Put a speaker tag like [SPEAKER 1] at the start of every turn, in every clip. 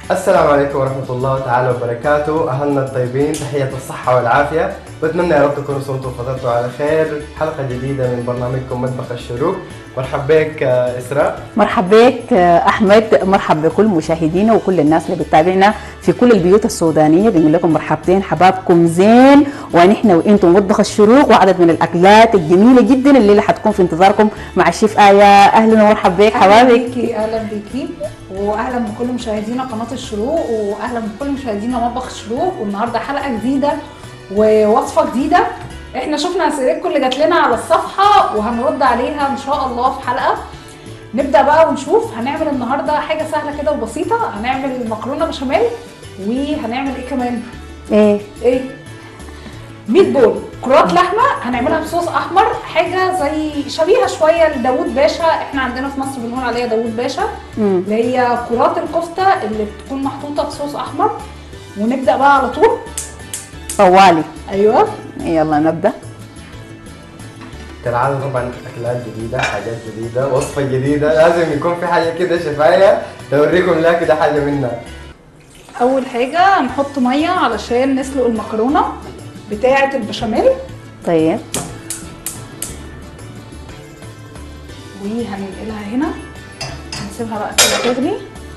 [SPEAKER 1] السلام عليكم ورحمة الله تعالى وبركاته أهلنا الطيبين تحية الصحة والعافية بتمنى يا رب تكونوا صمتوا وفطرتوا على خير حلقة جديدة من برنامجكم مطبخ الشروق مرحب بك آه، إسراء
[SPEAKER 2] مرحبا بك آه، احمد مرحبا بكل مشاهدينا وكل الناس اللي بتتابعنا في كل البيوت السودانيه بنقول لكم مرحبتين حبابكم زين ونحن وانتم مطبخ الشروق وعدد من الاكلات الجميله جدا الليله حتكون في انتظاركم مع الشيف ايه اهلا ومرحبا بك
[SPEAKER 3] اهلا
[SPEAKER 2] حبابك
[SPEAKER 3] بيكي اهلا بيكي واهلا بكل مشاهدينا قناه الشروق واهلا بكل مشاهدينا مطبخ الشروق والنهارده حلقه جديده ووصفه جديده احنا شفنا اسئلتكم اللي جات لنا على الصفحه وهنرد عليها ان شاء الله في حلقه نبدا بقى ونشوف هنعمل النهارده حاجه سهله كده وبسيطه هنعمل مكرونه بشاميل وهنعمل ايه كمان
[SPEAKER 2] ايه
[SPEAKER 3] ايه ميت بول كرات لحمه هنعملها بصوص احمر حاجه زي شبيهه شويه لداوود باشا احنا عندنا في مصر بنقول عليها داوود باشا
[SPEAKER 2] مم.
[SPEAKER 3] اللي هي كرات الكفته اللي بتكون محطوطه في صوص احمر ونبدا بقى على طول
[SPEAKER 2] طوالي
[SPEAKER 3] ايوه
[SPEAKER 2] يلا نبدا
[SPEAKER 1] كالعادة طبعا أكلات جديدة حاجات جديدة وصفة جديدة لازم يكون في حاجة كده شفاية توريكم لا كده حاجة منها
[SPEAKER 3] اول حاجه هنحط ميه علشان نسلق المكرونه بتاعه البشاميل
[SPEAKER 2] طيب
[SPEAKER 3] وهننقلها هنا هنسيبها بقى كده تغلي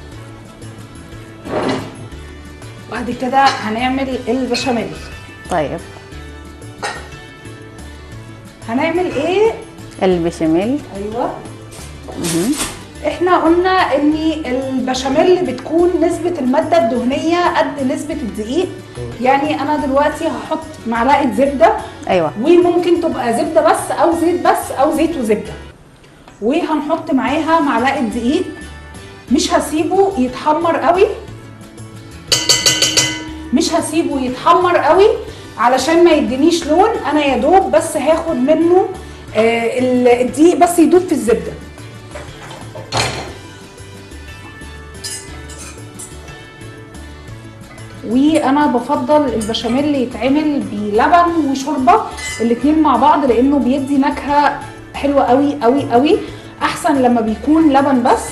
[SPEAKER 3] وبعد كده هنعمل البشاميل
[SPEAKER 2] طيب
[SPEAKER 3] هنعمل ايه
[SPEAKER 2] البشاميل
[SPEAKER 3] ايوه
[SPEAKER 2] مهم.
[SPEAKER 3] احنا قلنا ان البشاميل بتكون نسبة المادة الدهنية قد نسبة الدقيق يعني انا دلوقتي هحط معلقة زبدة
[SPEAKER 2] ايوه
[SPEAKER 3] وممكن تبقى زبدة بس او زيت بس او زيت وزبدة وهنحط معاها معلقة دقيق مش هسيبه يتحمر قوي مش هسيبه يتحمر قوي علشان ما يدينيش لون انا يا دوب بس هاخد منه آه، ال- الدقيق بس يدوب في الزبده وانا بفضل البشاميل يتعمل بلبن وشوربه الاتنين مع بعض لانه بيدي نكهه حلوه قوي قوي قوي احسن لما بيكون لبن بس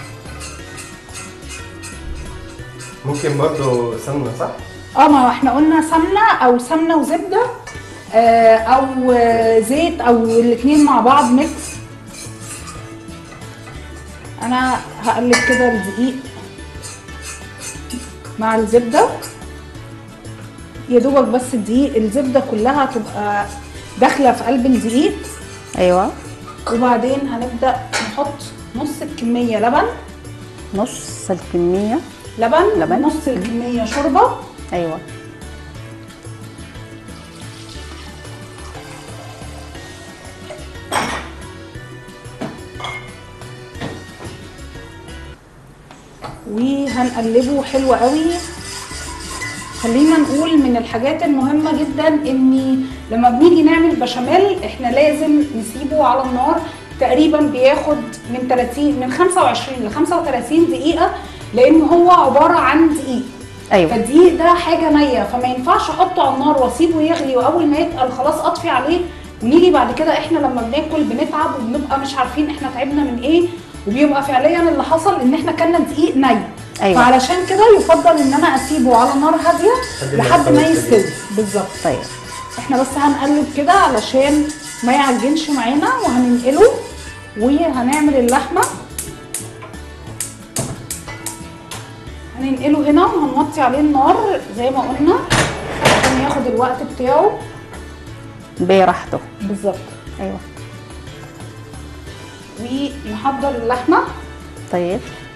[SPEAKER 1] ممكن برضو سمنة صح؟
[SPEAKER 3] اه ما احنا قلنا سمنه او سمنه وزبده آه، او آه، زيت او الاتنين مع بعض ميكس انا هقلب كده الدقيق مع الزبده يا دوبك بس الدقيق الزبده كلها تبقى داخله في قلب الدقيق
[SPEAKER 2] ايوه
[SPEAKER 3] وبعدين هنبدا نحط نص الكميه لبن
[SPEAKER 2] نص الكميه
[SPEAKER 3] لبن,
[SPEAKER 2] لبن.
[SPEAKER 3] نص الكميه شوربه
[SPEAKER 2] ايوه
[SPEAKER 3] وهنقلبه حلو قوي خلينا نقول من الحاجات المهمة جدا اني لما بنيجي نعمل بشاميل احنا لازم نسيبه على النار تقريبا بياخد من 30 من 25 ل 35 دقيقة لان هو عبارة عن دقيق
[SPEAKER 2] ايوه
[SPEAKER 3] فالدقيق ده حاجة نية فما ينفعش احطه على النار واسيبه يغلي واول ما يتقل خلاص اطفي عليه ونيجي بعد كده احنا لما بناكل بنتعب وبنبقى مش عارفين احنا تعبنا من ايه وبيبقى فعليا اللي حصل ان احنا كلنا دقيق ني
[SPEAKER 2] أيوة.
[SPEAKER 3] فعلشان كده يفضل ان انا اسيبه على نار هاديه
[SPEAKER 1] لحد ما
[SPEAKER 3] لحد ما
[SPEAKER 1] يستوي.
[SPEAKER 3] يستوي بالظبط
[SPEAKER 2] طيب
[SPEAKER 3] احنا بس هنقلب كده علشان ما يعجنش معانا وهننقله وهنعمل اللحمه هننقله هنا وهنوطي عليه النار زي ما قلنا عشان ياخد الوقت بتاعه
[SPEAKER 2] براحته
[SPEAKER 3] بالظبط
[SPEAKER 2] ايوه
[SPEAKER 3] ونحضر اللحمه
[SPEAKER 2] طيب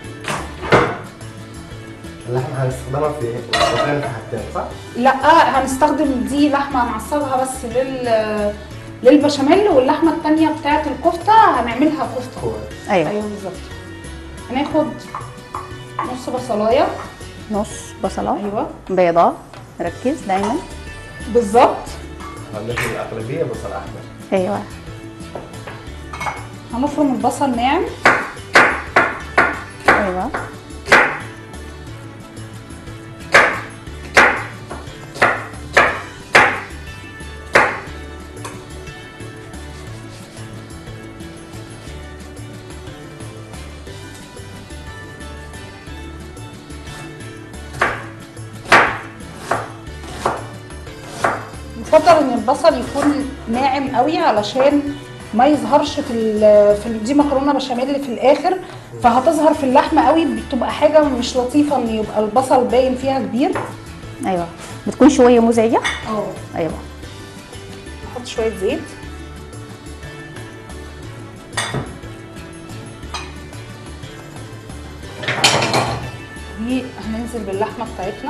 [SPEAKER 1] اللحمة هنستخدمها في وصفتين في حاجتين صح؟
[SPEAKER 3] لا هنستخدم دي لحمه هنعصبها بس لل للبشاميل واللحمه التانية بتاعه الكفته هنعملها كفته
[SPEAKER 1] هو
[SPEAKER 2] ايوه
[SPEAKER 3] ايوه بالظبط هناخد نص بصلايه
[SPEAKER 2] نص بصله
[SPEAKER 3] ايوه
[SPEAKER 2] بيضاء ركز دايما
[SPEAKER 3] بالظبط
[SPEAKER 1] هناكل الأغلبية بصل أحمر
[SPEAKER 2] ايوه
[SPEAKER 3] هنفرم البصل ناعم
[SPEAKER 2] ايوه
[SPEAKER 3] يفضل ان البصل يكون ناعم قوي علشان ما يظهرش في ال- في ال- دي مكرونه بشاميل في الاخر فهتظهر في اللحمه قوي بتبقى حاجه مش لطيفه ان يبقى البصل باين فيها كبير
[SPEAKER 2] ايوه بتكون شويه مزعجه
[SPEAKER 3] اه
[SPEAKER 2] ايوه
[SPEAKER 3] نحط شويه زيت وهننزل باللحمه بتاعتنا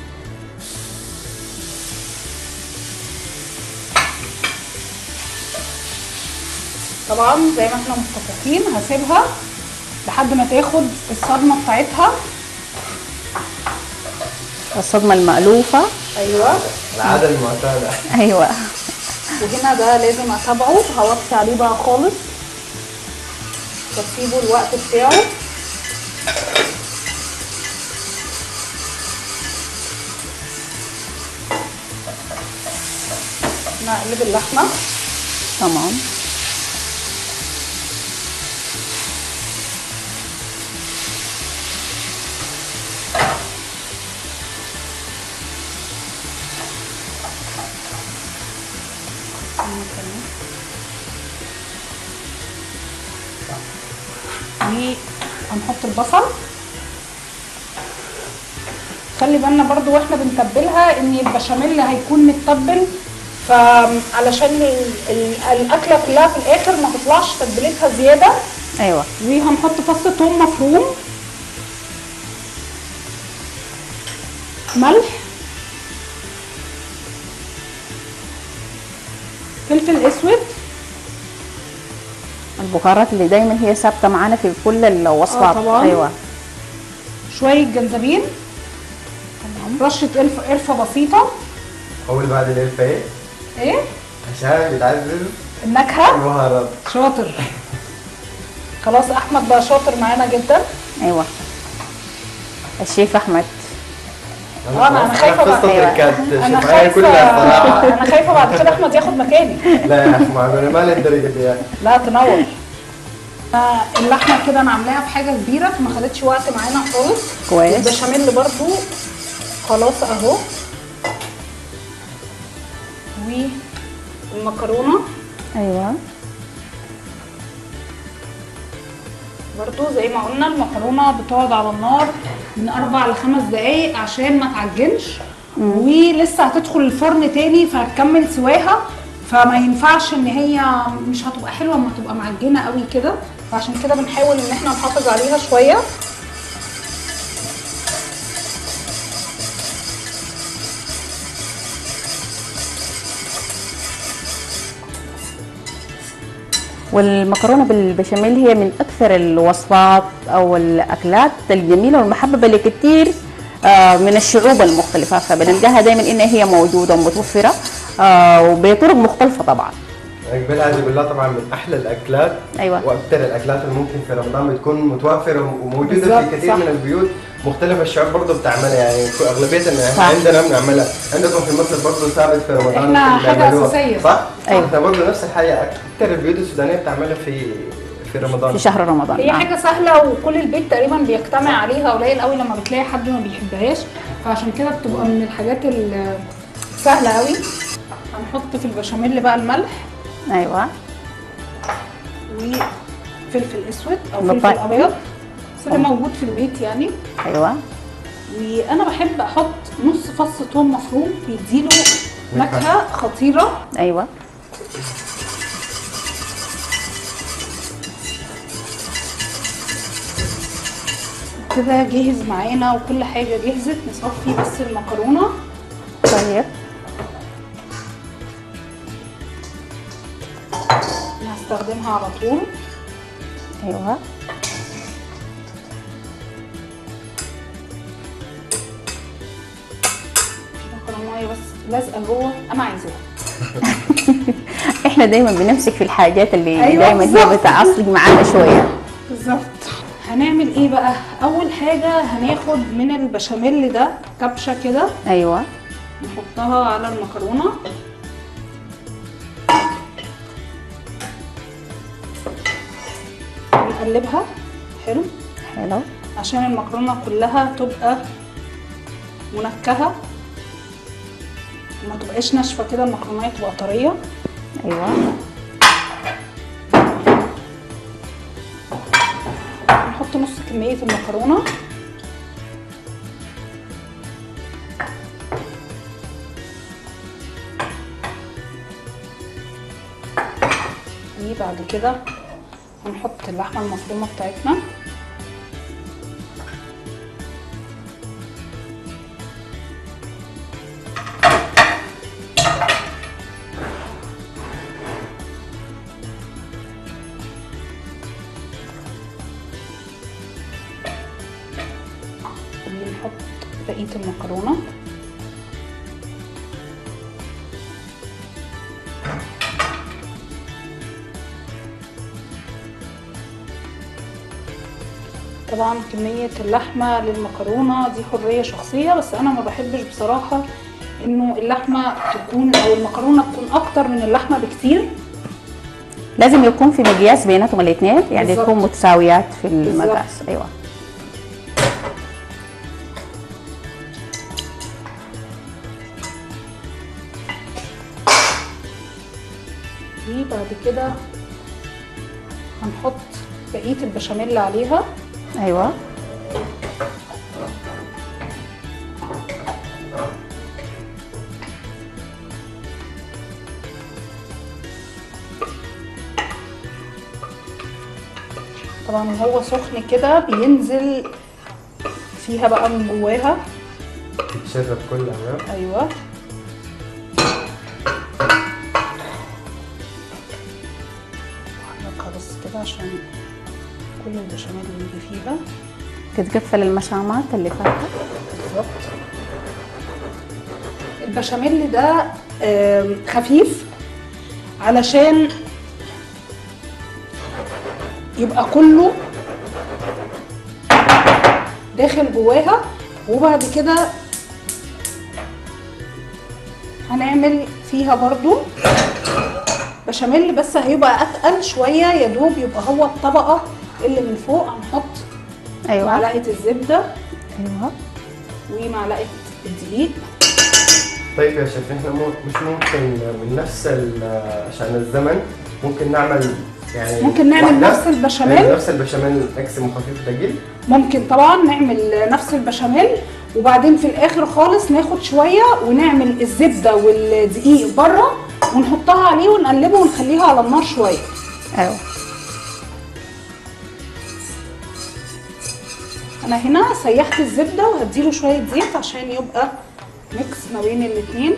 [SPEAKER 3] طبعا زي ما احنا متفقين هسيبها لحد ما تاخد الصدمه بتاعتها
[SPEAKER 2] الصدمه المألوفه
[SPEAKER 3] ايوه
[SPEAKER 1] العاده المعتاده
[SPEAKER 2] ايوه
[SPEAKER 3] وهنا ده لازم اتابعه هوطي عليه بقى خالص واسيبه الوقت بتاعه نقلب اللحمه
[SPEAKER 2] تمام
[SPEAKER 3] وهنحط البصل خلي بالنا برضو واحنا بنتبلها ان البشاميل هيكون متبل فعلشان ال- ال- الاكله كلها في الاخر ما تطلعش تتبيلتها زياده
[SPEAKER 2] ايوه
[SPEAKER 3] وهنحط فص ثوم مفروم ملح فلفل اسود
[SPEAKER 2] البهارات اللي دايما هي ثابته معانا في كل الوصفات
[SPEAKER 3] آه طبعاً.
[SPEAKER 2] ايوه
[SPEAKER 3] شويه جنزبيل رشه قرفه قرفه بسيطه
[SPEAKER 1] اول بعد الالفه ايه؟
[SPEAKER 3] ايه
[SPEAKER 1] عشان بتعزز
[SPEAKER 3] النكهه
[SPEAKER 1] البهارات
[SPEAKER 3] شاطر خلاص احمد بقى شاطر معانا جدا
[SPEAKER 2] ايوه الشيف احمد
[SPEAKER 3] آه، أنا- أنا خايفة
[SPEAKER 1] قصة
[SPEAKER 3] بقى.
[SPEAKER 1] تركات
[SPEAKER 3] انا
[SPEAKER 1] شوف معايا
[SPEAKER 3] خايفه
[SPEAKER 1] كلها الصراحه
[SPEAKER 3] انا خايفه بعد كده احمد ياخد مكاني
[SPEAKER 1] لا يا اخي معقول ما للدرجه دي يعني.
[SPEAKER 3] لا تنور آه، اللحمه كده انا عاملاها في حاجه كبيره فما خدتش وقت معانا خالص
[SPEAKER 2] كويس.
[SPEAKER 3] البشاميل برضو خلاص اهو والمكرونه
[SPEAKER 2] ايوه
[SPEAKER 3] برضو زي ما قلنا المكرونه بتقعد على النار من اربع لخمس دقايق عشان ما تعجنش ولسه هتدخل الفرن تاني فهتكمل سواها فما ينفعش ان هي مش هتبقى حلوه اما تبقى معجنه قوي كده فعشان كده بنحاول ان احنا نحافظ عليها شويه
[SPEAKER 2] والمكرونه بالبشاميل هي من اكثر الوصفات او الاكلات الجميله والمحببه لكثير آه، من الشعوب المختلفه فبنلقاها دائما انها هي موجوده ومتوفره آه، وبطرق مختلفه طبعا
[SPEAKER 1] قبل هذه بالله طبعا من احلى الاكلات
[SPEAKER 2] أيوة.
[SPEAKER 1] واكثر الاكلات اللي ممكن في رمضان بتكون متوفره وموجوده
[SPEAKER 3] بالظبط،
[SPEAKER 1] في كثير
[SPEAKER 3] صح.
[SPEAKER 1] من البيوت مختلف الشعوب برضه بتعملها يعني كل- اغلبيتنا يعني
[SPEAKER 2] صح.
[SPEAKER 1] عندنا بنعملها عندكم في مصر برضه ثابت في رمضان
[SPEAKER 3] إحنا حاجة
[SPEAKER 1] بيعملوها.
[SPEAKER 3] أساسية.
[SPEAKER 1] صح؟
[SPEAKER 2] أيوة.
[SPEAKER 1] احنا برضه نفس الحاجه اكثر البيوت السودانيه بتعملها في في رمضان
[SPEAKER 2] في شهر رمضان
[SPEAKER 3] هي
[SPEAKER 2] نعم.
[SPEAKER 3] حاجه سهله وكل البيت تقريبا بيجتمع عليها قليل قوي لما بتلاقي حد ما بيحبهاش فعشان كده بتبقى من الحاجات السهله قوي هنحط في البشاميل بقى الملح
[SPEAKER 2] ايوه
[SPEAKER 3] وفلفل اسود او
[SPEAKER 2] مطيب.
[SPEAKER 3] فلفل ابيض بس اللي موجود في البيت يعني
[SPEAKER 2] ايوه
[SPEAKER 3] وانا بحب احط نص فص ثوم مفروم بيديله
[SPEAKER 1] نكهة.
[SPEAKER 3] نكهه خطيره
[SPEAKER 2] ايوه
[SPEAKER 3] كده جاهز معانا وكل حاجه جهزت نصفي بس المكرونه
[SPEAKER 2] طيب
[SPEAKER 3] انا هستخدمها على طول
[SPEAKER 2] ايوه
[SPEAKER 3] مكرونه بس لازقه جوه انا عايزاها
[SPEAKER 2] احنا دايما بنمسك في الحاجات اللي
[SPEAKER 3] أيوة
[SPEAKER 2] دايما
[SPEAKER 3] بالظبط.
[SPEAKER 2] هي بتعصب معانا شويه
[SPEAKER 3] بالظبط هنعمل ايه بقى اول حاجه هناخد من البشاميل ده كبشه كده
[SPEAKER 2] ايوه
[SPEAKER 3] نحطها على المكرونه نقلبها حلو
[SPEAKER 2] حلو
[SPEAKER 3] عشان المكرونه كلها تبقى منكهه ما تبقاش ناشفه كده المكرونه تبقى طريه
[SPEAKER 2] ايوه
[SPEAKER 3] نحط نص كميه المكرونه وبعد كده هنحط اللحمه المفرومه بتاعتنا ونحط بقيه المكرونه طبعا كمية اللحمة للمكرونة دي حرية شخصية بس أنا ما بحبش بصراحة إنه اللحمة تكون أو المكرونة تكون أكتر من اللحمة بكتير
[SPEAKER 2] لازم يكون في مقياس بيناتهم الاثنين يعني
[SPEAKER 3] بالظبط.
[SPEAKER 2] يكون متساويات في
[SPEAKER 3] بالظبط.
[SPEAKER 2] المقاس ايوه
[SPEAKER 3] وبعد كده هنحط بقية البشاميل عليها
[SPEAKER 2] ايوه
[SPEAKER 3] طبعا وهو سخن كده بينزل فيها بقى من جواها
[SPEAKER 1] تتشرب كلها
[SPEAKER 3] ايوه احركها بس كده عشان كل البشاميل اللي يجي فيها
[SPEAKER 2] تتقفل المشامات اللي فاتت
[SPEAKER 3] بالظبط البشاميل ده آم، خفيف علشان يبقى كله داخل جواها وبعد كده هنعمل فيها برضو بشاميل بس هيبقى اتقل شويه يا دوب يبقى هو الطبقه اللي من فوق هنحط
[SPEAKER 2] ايوه
[SPEAKER 3] معلقه الزبده
[SPEAKER 2] ايوه
[SPEAKER 3] ومعلقه الدقيق
[SPEAKER 1] طيب يا شيخ احنا مو مش ممكن من نفس ال- عشان الزمن ممكن نعمل يعني
[SPEAKER 3] ممكن نعمل
[SPEAKER 1] واحدة؟
[SPEAKER 3] نفس البشاميل.
[SPEAKER 1] يعني نفس البشاميل ماكسيموم خفيف ثقيل
[SPEAKER 3] ممكن طبعا نعمل نفس البشاميل وبعدين في الاخر خالص ناخد شويه ونعمل الزبده والدقيق بره ونحطها عليه ونقلبه ونخليها على النار شويه
[SPEAKER 2] ايوه
[SPEAKER 3] انا هنا سيحت الزبده وهديله شويه زيت عشان يبقى ميكس ما بين الاتنين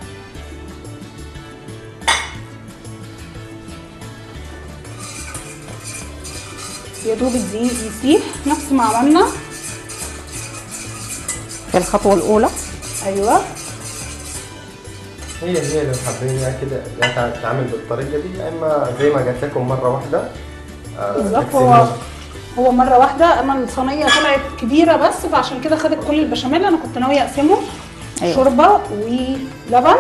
[SPEAKER 3] يا دوب الدقيق يسيح نفس ما عملنا
[SPEAKER 2] في الخطوه الاولى
[SPEAKER 3] ايوه
[SPEAKER 1] هي هي لو حابين يا كده يا تع- تتعامل بالطريقه دي يا اما زي ما قلت لكم مره واحده آه،
[SPEAKER 3] بالظبط
[SPEAKER 1] تكسي
[SPEAKER 3] هو
[SPEAKER 1] النص.
[SPEAKER 3] هو مره واحده انا الصينيه طلعت كبيره بس فعشان كده خدت كل البشاميل انا كنت ناويه اقسمه
[SPEAKER 2] أيوة.
[SPEAKER 3] شوربه ولبن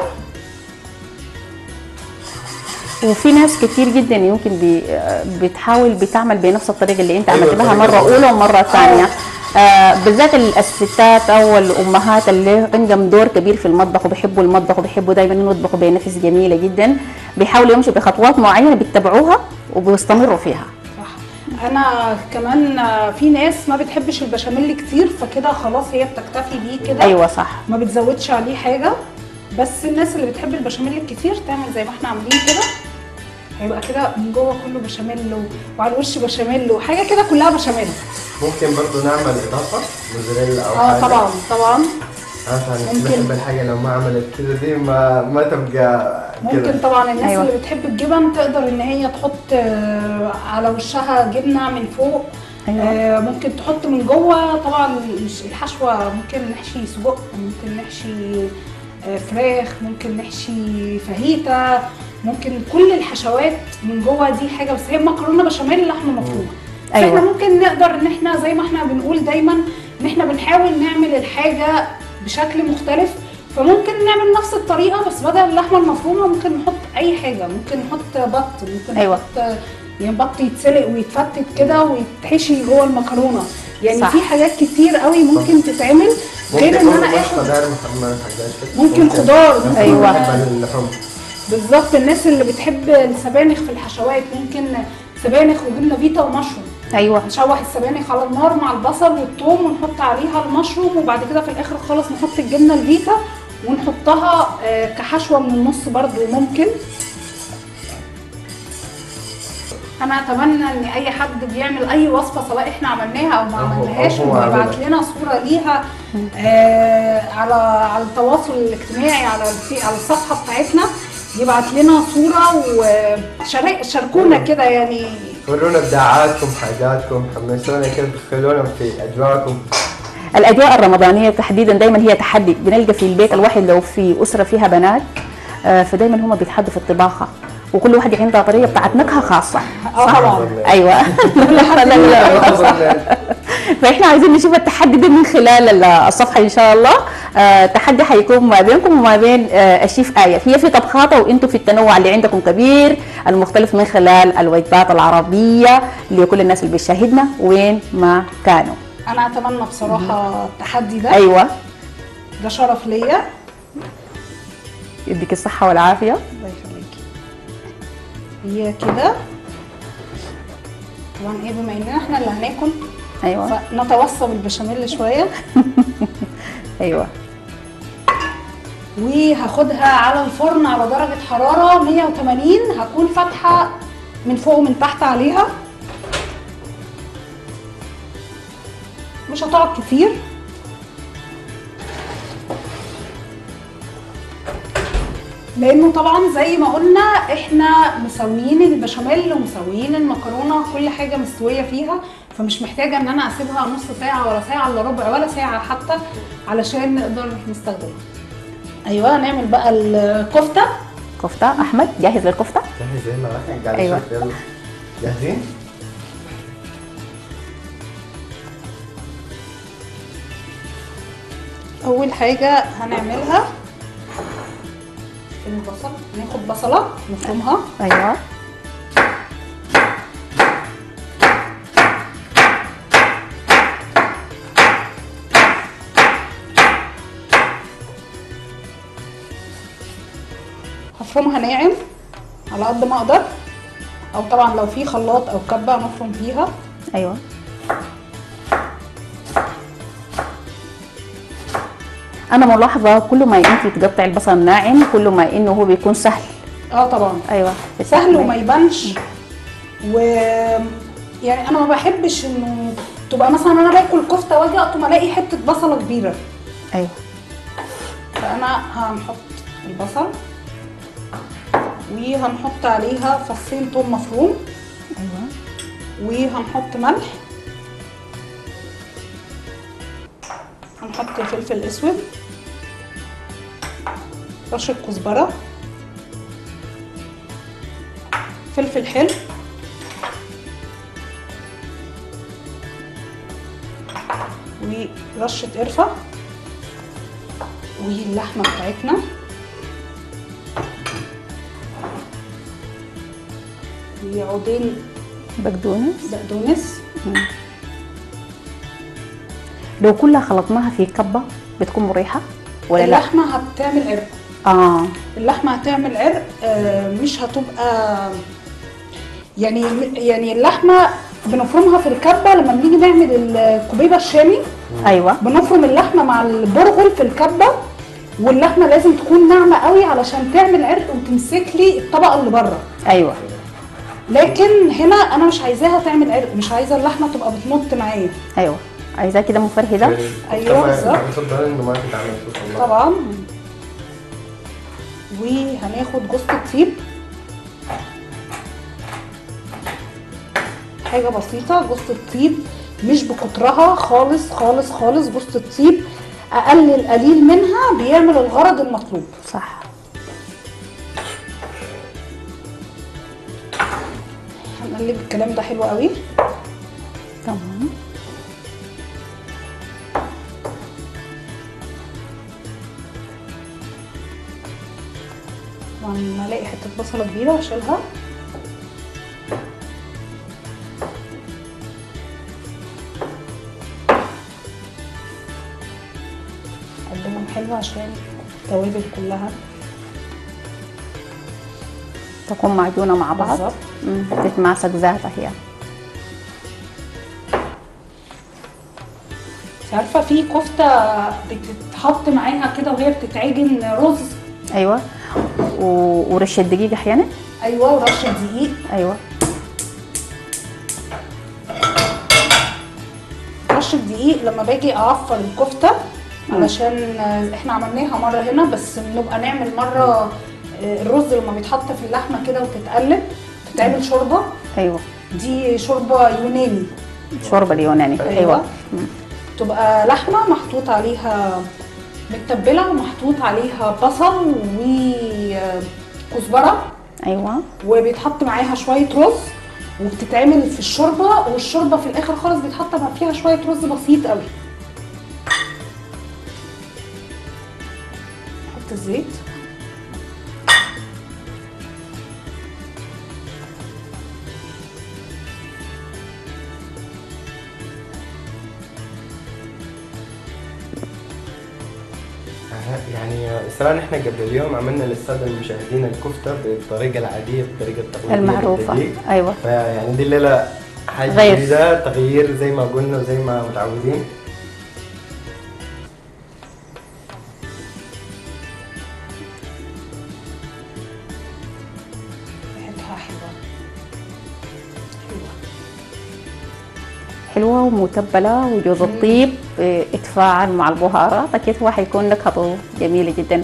[SPEAKER 2] وفي ناس كتير جدا يمكن بي بتحاول بتعمل بنفس الطريقه اللي انت
[SPEAKER 1] أيوة،
[SPEAKER 2] عملت بها
[SPEAKER 1] الطريقة
[SPEAKER 2] مره
[SPEAKER 1] الأولى.
[SPEAKER 2] اولى ومره ثانيه آه بالذات الستات او الامهات اللي عندهم دور كبير في المطبخ وبيحبوا المطبخ وبيحبوا دايما انه يطبخوا بنفس جميله جدا بيحاولوا يمشوا بخطوات معينه بيتبعوها وبيستمروا فيها
[SPEAKER 3] صح انا كمان آه، في ناس ما بتحبش البشاميل كتير فكده خلاص هي بتكتفي بيه كده
[SPEAKER 2] ايوه صح
[SPEAKER 3] ما بتزودش عليه حاجه بس الناس اللي بتحب البشاميل الكتير تعمل زي ما احنا عاملين كده هيبقى كده من جوه كله بشاميل و- وعلى الوش بشاميل وحاجه كده كلها بشاميل
[SPEAKER 1] ممكن برضه نعمل اضافه موزاريلا او
[SPEAKER 3] اه
[SPEAKER 1] حاجه
[SPEAKER 3] طبعا طبعا
[SPEAKER 1] عشان
[SPEAKER 3] ممكن.
[SPEAKER 1] بحب الحاجه لو ما عملت كده دي ما ما تبقى
[SPEAKER 3] ممكن
[SPEAKER 1] كده
[SPEAKER 3] طبعا الناس
[SPEAKER 2] أيوة.
[SPEAKER 3] اللي بتحب الجبن تقدر ان هي تحط آه، على وشها جبنه من فوق
[SPEAKER 2] أيوة.
[SPEAKER 3] آه، ممكن تحط من جوه طبعا مش الحشوه ممكن نحشي سجق ممكن نحشي آه، فراخ ممكن نحشي فاهيتا ممكن كل الحشوات من جوه دي حاجه بس هي مكرونه بشاميل لحمه مفرومه بس
[SPEAKER 2] أيوة.
[SPEAKER 3] احنا ممكن نقدر ان احنا زي ما احنا بنقول دايما ان احنا بنحاول نعمل الحاجه بشكل مختلف فممكن نعمل نفس الطريقه بس بدل اللحمه المفرومه ممكن نحط اي حاجه ممكن نحط بط ممكن
[SPEAKER 2] أيوة.
[SPEAKER 3] نحط يعني بط يتسلق ويتفتت كده ويتحشي جوه المكرونه يعني
[SPEAKER 2] صح.
[SPEAKER 3] في حاجات كتير قوي ممكن تتعمل غير ان
[SPEAKER 1] ممكن
[SPEAKER 3] انا
[SPEAKER 1] مش
[SPEAKER 3] اخد
[SPEAKER 1] خضار محمر حاجات
[SPEAKER 3] ممكن خضار
[SPEAKER 1] ممكن
[SPEAKER 3] ممكن
[SPEAKER 2] أيوة.
[SPEAKER 1] بحب اللحوم
[SPEAKER 3] بالظبط الناس اللي بتحب السبانخ في الحشوات ممكن سبانخ وجبنه فيتا ومشروم
[SPEAKER 2] ايوه
[SPEAKER 3] نشوح السبانخ على النار مع البصل والثوم ونحط عليها المشروم وبعد كده في الاخر خالص نحط الجبنه الفيتا ونحطها آه، كحشوه من النص برضو ممكن انا اتمنى ان اي حد بيعمل اي وصفه سواء احنا عملناها او ما
[SPEAKER 1] أو هو-
[SPEAKER 3] عملناهاش
[SPEAKER 1] أو هو
[SPEAKER 3] ويبعت
[SPEAKER 1] عاملها.
[SPEAKER 3] لنا صوره ليها آه على على التواصل الاجتماعي على الفي- على الصفحه بتاعتنا يبعت لنا صوره وشاركونا كده يعني
[SPEAKER 1] ورونا ابداعاتكم حاجاتكم حمسونا كده دخلونا في اجواءكم
[SPEAKER 2] الاجواء الرمضانيه تحديدا دايما هي تحدي بنلقى في البيت الواحد لو في اسره فيها بنات آه، فدايما هم بيتحدوا في الطباخه وكل واحد عندها طريقه بتاعت نكهه خاصه
[SPEAKER 3] اه طبعا
[SPEAKER 2] ايوه لا لا لا فاحنا عايزين نشوف التحدي ده من خلال ال- الصفحه ان شاء الله آه، التحدي حيكون ما بينكم وما بين آه، الشيف آية هي في طبخاتها وانتم في التنوع اللي عندكم كبير المختلف من خلال الوجبات العربيه لكل الناس اللي بيشاهدنا وين ما كانوا
[SPEAKER 3] انا اتمنى بصراحه التحدي ده
[SPEAKER 2] ايوه
[SPEAKER 3] ده شرف ليا
[SPEAKER 2] يديك الصحه والعافيه
[SPEAKER 3] الله يخليكي هي كده طبعا ايه بما اننا احنا اللي هناكل
[SPEAKER 2] ايوه
[SPEAKER 3] فنتوصى بالبشاميل شويه
[SPEAKER 2] ايوه
[SPEAKER 3] وهاخدها على الفرن على درجه حراره 180 هكون فاتحه من فوق ومن تحت عليها مش هتقعد كتير لانه طبعا زي ما قلنا احنا مسويين البشاميل ومسويين المكرونه كل حاجه مستويه فيها فمش محتاجه ان انا اسيبها نص ساعه ولا ساعه الا ربع ولا ساعه حتى علشان نقدر نستخدمها ايوه نعمل بقى الكفته
[SPEAKER 2] كفته احمد جاهز للكفته
[SPEAKER 1] جاهز يلا واحد قاعد
[SPEAKER 2] أيوة.
[SPEAKER 1] أشوف، يلا جاهزين؟
[SPEAKER 3] اول حاجه هنعملها البصل ناخد بصله نفرمها
[SPEAKER 2] ايوه
[SPEAKER 3] هفرمها ناعم على قد ما اقدر او طبعا لو في خلاط او كبه نفرم فيها
[SPEAKER 2] ايوه انا ملاحظه كل ما انت تقطعي البصل ناعم كل ما انه هو بيكون سهل
[SPEAKER 3] اه طبعا
[SPEAKER 2] ايوه
[SPEAKER 3] سهل وما يبانش و يعني انا ما بحبش انه تبقى مثلا انا باكل كفته واجي اقطم الاقي حته بصله كبيره
[SPEAKER 2] ايوه
[SPEAKER 3] فانا هنحط البصل وهنحط عليها فصين توم مفروم
[SPEAKER 2] ايوه
[SPEAKER 3] وهنحط ملح هنحط الفلفل الاسود رشه كزبره فلفل حلو ورشه قرفه واللحمه بتاعتنا وعودين
[SPEAKER 2] بقدونس
[SPEAKER 3] بقدونس
[SPEAKER 2] لو كلها خلطناها في كبه بتكون مريحه ولا لا
[SPEAKER 3] اللحمه هتعمل عرق
[SPEAKER 2] اه
[SPEAKER 3] اللحمه هتعمل عرق آه، مش هتبقى يعني يعني اللحمه بنفرمها في الكبه لما بنيجي نعمل الكبيبه الشامي
[SPEAKER 2] ايوه
[SPEAKER 3] بنفرم اللحمه مع البرغل في الكبه واللحمه لازم تكون ناعمه قوي علشان تعمل عرق وتمسك لي الطبقه اللي بره
[SPEAKER 2] ايوه
[SPEAKER 3] لكن هنا انا مش عايزاها تعمل عرق مش عايزه اللحمه تبقى بتنط معايا
[SPEAKER 2] ايوه عايزاه كده مفرهده
[SPEAKER 3] أيوة،
[SPEAKER 1] طبعاً
[SPEAKER 3] بالظبط.
[SPEAKER 1] بفضل انه ما تتعمل صوت الله
[SPEAKER 3] طبعا وهناخد جوز الطيب حاجة بسيطة جوز الطيب مش بكترها خالص خالص خالص جوز الطيب أقل القليل منها بيعمل الغرض المطلوب
[SPEAKER 2] صح
[SPEAKER 3] هنقلب الكلام ده حلو قوي
[SPEAKER 2] تمام
[SPEAKER 3] طبعا لما الاقي حتة بصلة كبيرة اشيلها حلو عشان التوابل كلها
[SPEAKER 2] تكون معجونه مع بعض
[SPEAKER 3] بالظبط.
[SPEAKER 2] مم، تتماسك ذاتها هي
[SPEAKER 3] انت عارفه في كفته بتتحط معاها كده وهي بتتعجن رز
[SPEAKER 2] ايوه و... ورشه دقيق احيانا
[SPEAKER 3] ايوه ورشه دقيق
[SPEAKER 2] ايوه
[SPEAKER 3] رشه دقيق لما باجي اعفر الكفته علشان آه، احنا عملناها مره هنا بس بنبقى نعمل مره آه، الرز لما بيتحط في اللحمه كده وتتقلب تتعمل شوربه
[SPEAKER 2] ايوه
[SPEAKER 3] دي شوربه يوناني
[SPEAKER 2] شوربه اليوناني
[SPEAKER 3] أيوة.
[SPEAKER 2] ايوه مم.
[SPEAKER 3] تبقى لحمه محطوط عليها متبله ومحطوط عليها بصل وكزبره
[SPEAKER 2] ايوه
[SPEAKER 3] وبيتحط معاها شويه رز وبتتعمل في الشوربه والشوربه في الاخر خالص بيتحط بقى فيها شويه رز بسيط قوي نحط الزيت
[SPEAKER 1] يعني اسراء نحن قبل اليوم عملنا للساده المشاهدين الكفته بالطريقه العاديه بالطريقه التقليديه
[SPEAKER 2] المعروفه
[SPEAKER 1] بالدقيق.
[SPEAKER 2] ايوه
[SPEAKER 1] فيعني دي الليله حاجه
[SPEAKER 2] غير.
[SPEAKER 1] جديده تغيير زي ما قلنا وزي ما متعودين
[SPEAKER 3] ريحتها حلوه حلوه
[SPEAKER 2] حلوه ومتبله وجوز الطيب اه، اتفاعل مع البهارات اكيد هو حيكون نكهته جميله جدا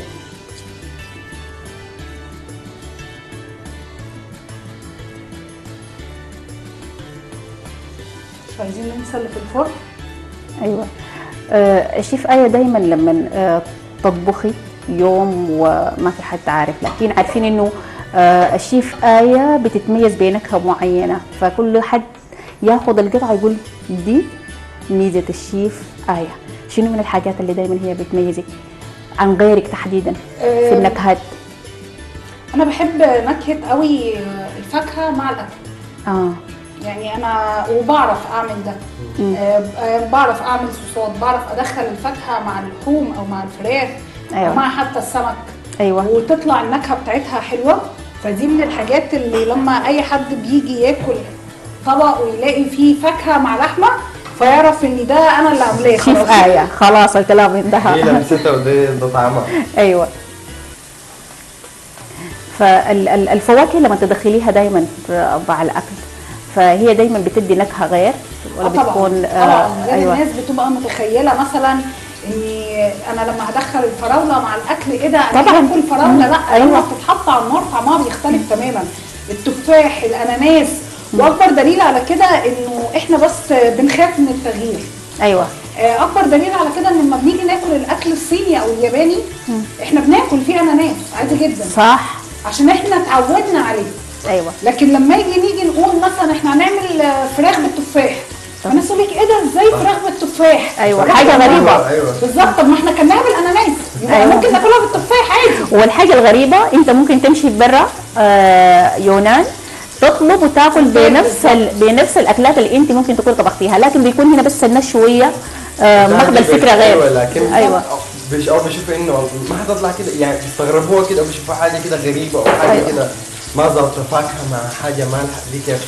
[SPEAKER 3] مش عايزين ننسى اللي في الفرن
[SPEAKER 2] ايوه آه الشيف آية دايما لما آه تطبخي يوم وما في حد عارف لكن عارفين انه آه الشيف آية بتتميز بنكهة معينة فكل حد ياخذ القطعة يقول دي ميزة الشيف آية شنو من الحاجات اللي دايما هي بتميزك عن غيرك تحديدا في
[SPEAKER 3] آه،
[SPEAKER 2] النكهات
[SPEAKER 3] انا بحب نكهه قوي الفاكهه مع الاكل
[SPEAKER 2] اه
[SPEAKER 3] يعني انا وبعرف اعمل ده
[SPEAKER 2] مم.
[SPEAKER 3] آه، آه، بعرف اعمل صوصات بعرف ادخل الفاكهه مع اللحوم او مع الفراخ
[SPEAKER 2] أيوة.
[SPEAKER 3] أو مع حتى السمك
[SPEAKER 2] ايوه
[SPEAKER 3] وتطلع النكهه بتاعتها حلوه فدي من الحاجات اللي لما اي حد بيجي ياكل طبق ويلاقي فيه فاكهه مع لحمه فيعرف ان ده انا اللي عاملاه
[SPEAKER 2] شيف
[SPEAKER 3] خلاص.
[SPEAKER 2] آية خلاص الكلام
[SPEAKER 1] هي
[SPEAKER 2] انتهى
[SPEAKER 1] لمستها ودي ده طعمها
[SPEAKER 2] ايوه فالفواكه لما تدخليها دايما في مع الاكل فهي دايما بتدي نكهه غير ولا
[SPEAKER 3] آه طبعا
[SPEAKER 2] بتكون
[SPEAKER 3] طبعا غير
[SPEAKER 2] ايوه
[SPEAKER 3] الناس بتبقى متخيله مثلا اني انا لما هدخل الفراوله مع الاكل ايه ده انا
[SPEAKER 2] طبعاً.
[SPEAKER 3] باكل فراوله لا
[SPEAKER 2] أيوة.
[SPEAKER 3] لما بتتحط على النار طعمها بيختلف تماما التفاح الاناناس واكبر دليل على كده انه احنا بس بنخاف من التغيير
[SPEAKER 2] ايوه
[SPEAKER 3] آه، اكبر دليل على كده ان لما بنيجي ناكل الاكل الصيني او الياباني احنا بناكل فيه اناناس عادي جدا
[SPEAKER 2] صح
[SPEAKER 3] عشان احنا اتعودنا عليه
[SPEAKER 2] ايوه
[SPEAKER 3] لكن لما يجي نيجي نقول مثلا احنا هنعمل آه، فراخ بالتفاح فالناس تقول لك ايه ده ازاي فراخ بالتفاح
[SPEAKER 2] ايوه
[SPEAKER 3] لا،
[SPEAKER 2] حاجه
[SPEAKER 3] طبعاً.
[SPEAKER 2] غريبه
[SPEAKER 1] ايوه
[SPEAKER 3] بالظبط طب ما احنا كلناها بالاناناس يبقى
[SPEAKER 2] أيوة.
[SPEAKER 3] ممكن ناكلها بالتفاح عادي
[SPEAKER 2] والحاجه الغريبه انت ممكن تمشي برا آه يونان تطلب وتاكل بنفس ال... بنفس الاكلات اللي انت ممكن تكون طبختيها لكن بيكون هنا بس الناس شويه آه ماخذه الفكره
[SPEAKER 1] ايوه
[SPEAKER 2] غير
[SPEAKER 1] لكن
[SPEAKER 2] ايوه
[SPEAKER 1] بيش او بيشوفوا انه ما حتطلع كده يعني بيستغربوها كده او بيشوفوها حاجه كده غريبه او حاجه
[SPEAKER 2] أيوة.
[SPEAKER 1] كده ما ظابطه فاكهه مع حاجه مالحه دي كيف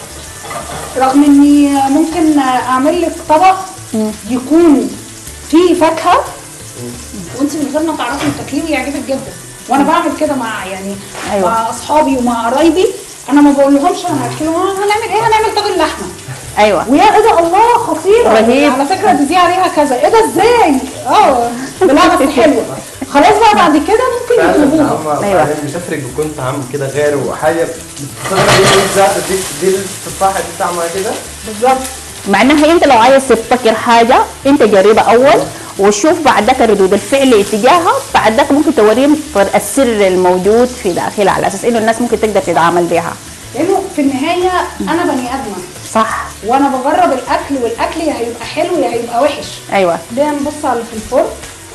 [SPEAKER 3] رغم اني ممكن اعمل لك طبق يكون فيه فاكهه وانت من غير ما تعرفي تاكليه ويعجبك جدا وانا بعمل كده مع يعني
[SPEAKER 2] أيوة.
[SPEAKER 3] مع اصحابي ومع قرايبي انا ما بقول لهمش انا هحكي لهم آه، هنعمل ايه هنعمل طاجن لحمه
[SPEAKER 2] ايوه
[SPEAKER 3] ويا ايه ده الله خطيره
[SPEAKER 2] رهيب.
[SPEAKER 3] على فكره دي, دي عليها كذا ايه ده ازاي اه لا بس حلوه خلاص بقى بعد كده ممكن
[SPEAKER 1] فعلا
[SPEAKER 3] يطلبوها
[SPEAKER 1] طعمها
[SPEAKER 2] أيوة.
[SPEAKER 1] أيوة. بتفرق بيكون طعم كده غير وحاجه بتستغرب هي ذاتها دي دي التفاحه دي طعمها كده
[SPEAKER 3] بالظبط
[SPEAKER 2] مع انها انت لو عايز تبتكر حاجه انت جربها اول وشوف بعد ذاك ردود الفعل اتجاهها بعد ذاك ممكن توريهم السر الموجود في داخلها على اساس انه الناس ممكن تقدر تتعامل بها
[SPEAKER 3] لانه في النهايه انا بني ادمه
[SPEAKER 2] صح
[SPEAKER 3] وانا بجرب الاكل والاكل يا هيبقى حلو يا هيبقى وحش
[SPEAKER 2] ايوه
[SPEAKER 3] ده نبص على اللي في الفرن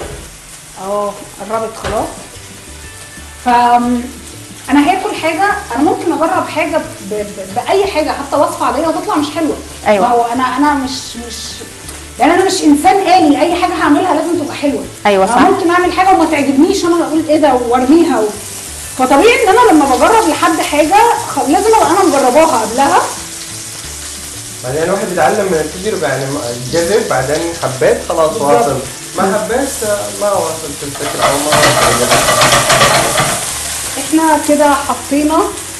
[SPEAKER 3] اه قربت خلاص ف انا هاكل حاجه انا ممكن اجرب حاجه ب... ب... باي حاجه حتى وصفه عاديه وتطلع مش حلوه
[SPEAKER 2] أيوة.
[SPEAKER 3] ما هو انا انا مش مش يعني انا مش انسان آلي اي حاجه هعملها لازم تبقى حلوه
[SPEAKER 2] أيوة
[SPEAKER 3] أنا
[SPEAKER 2] صح.
[SPEAKER 3] ممكن اعمل حاجه وما تعجبنيش انا اقول ايه ده وارميها و... فطبيعي ان انا لما بجرب لحد حاجه خ- لازم ابقى انا مجرباها قبلها
[SPEAKER 1] بعدين الواحد بيتعلم من التجربة يعني ما- جرب بعدين حبيت خلاص
[SPEAKER 3] بالظبط.
[SPEAKER 1] واصل ما حبيت آه، ما واصلت الفكرة أو ما واصل الجرب.
[SPEAKER 3] احنا كده حطينا